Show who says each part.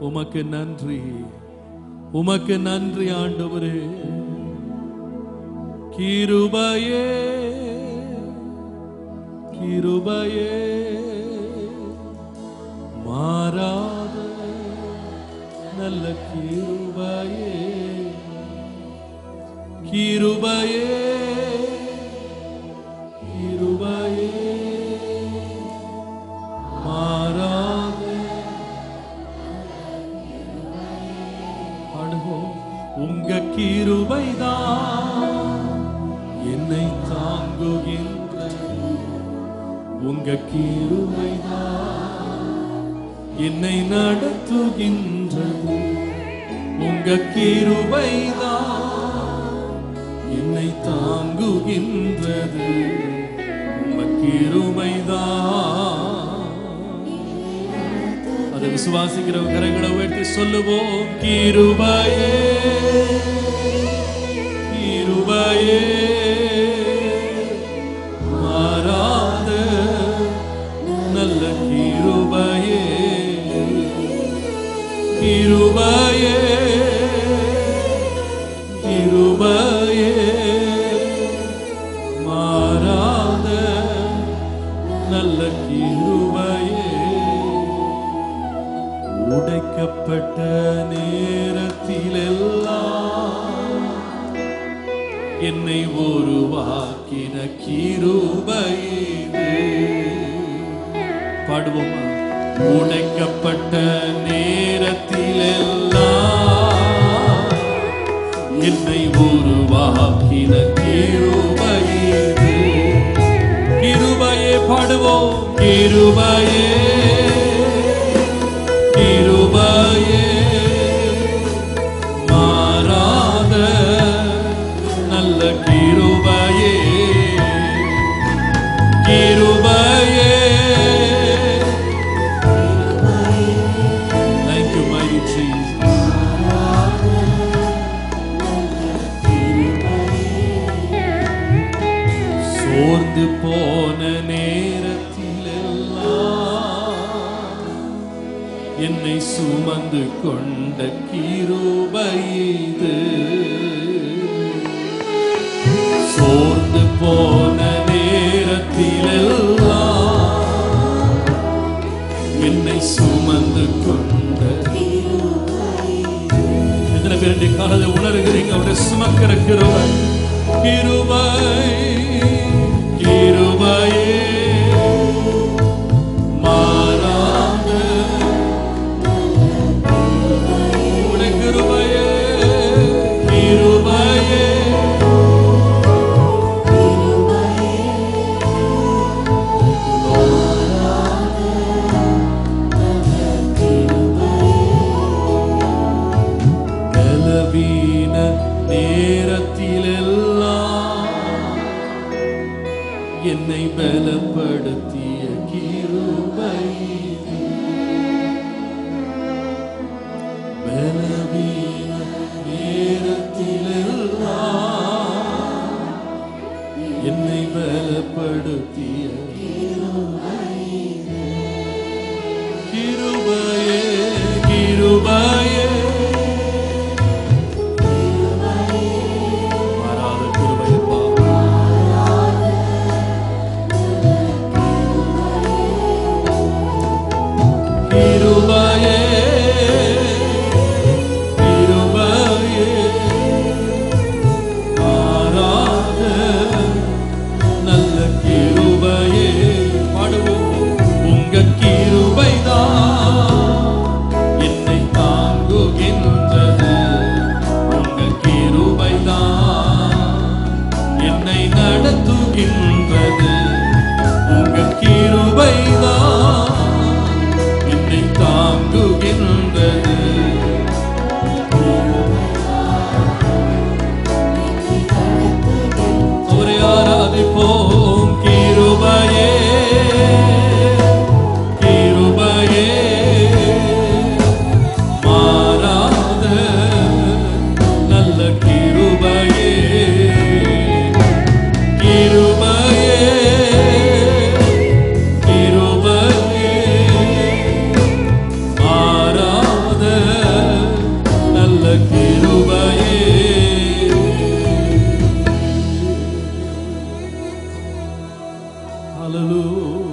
Speaker 1: உமக்கு நன்றி உமக்கு நன்றி ஆண்டவரே கிருபையே கிருபையே மாறாத நல்ல கிருபையே கிருபையே கிருபையே மாறாத பாடுவோம் உங்க கிருபைதான் என்னை தாங்குகின்ற உங்க கிருபைதான் என்னை நடத்துகின்றது உங்க கிருபைதான் என்னை தாங்குகின்றது உங்க கிருபைதான் அதை விசுவாசிக்கிற கரங்களை உயர்த்தி சொல்லுவோம் கிருபையே கிருபையே மாறாத நல்ல கிருபையே கிருபையே கிருபையே மாறாத நல்ல கிருபையே உடைக்கப்பட்ட நேரத்திலெல்லாம் என்னை உருவாக்கின கிருபைது பாடுவோமா உடைக்கப்பட்ட நேரத்திலெல்லாம் என்னை உருவாக்கின கிருபைது கிருபையே பாடுவோம் கிருபையே கிருபையே மாறாத நல்ல கிருபையே கிருபையே Thank you, mighty Jesus. சோர்ந்து போன நேரத்திலெல்லாம் என்னை சுமந்து கொண்ட கிருபைது சோர்ந்து போன நேரத்திலெல்லாம் என்னை சுமந்து கொண்ட எத்தனை பேர் இன்றைய காலத்தை உணர்கிறீங்க அவரை சுமக்கிற கிருபை கிருபை கிருபையே மாறாத உடைய கிருபையே கிருபையே பலவீன நேரத்திலெல்லாம் என்னை பலப்படுத்திய கிருபை பலவீன நேரத்திலெல்லாம் என்னை பலப்படுத்திய கிருபையே கிருபையே மாறாத கிருபையப்பா கிருபையே Hallelujah.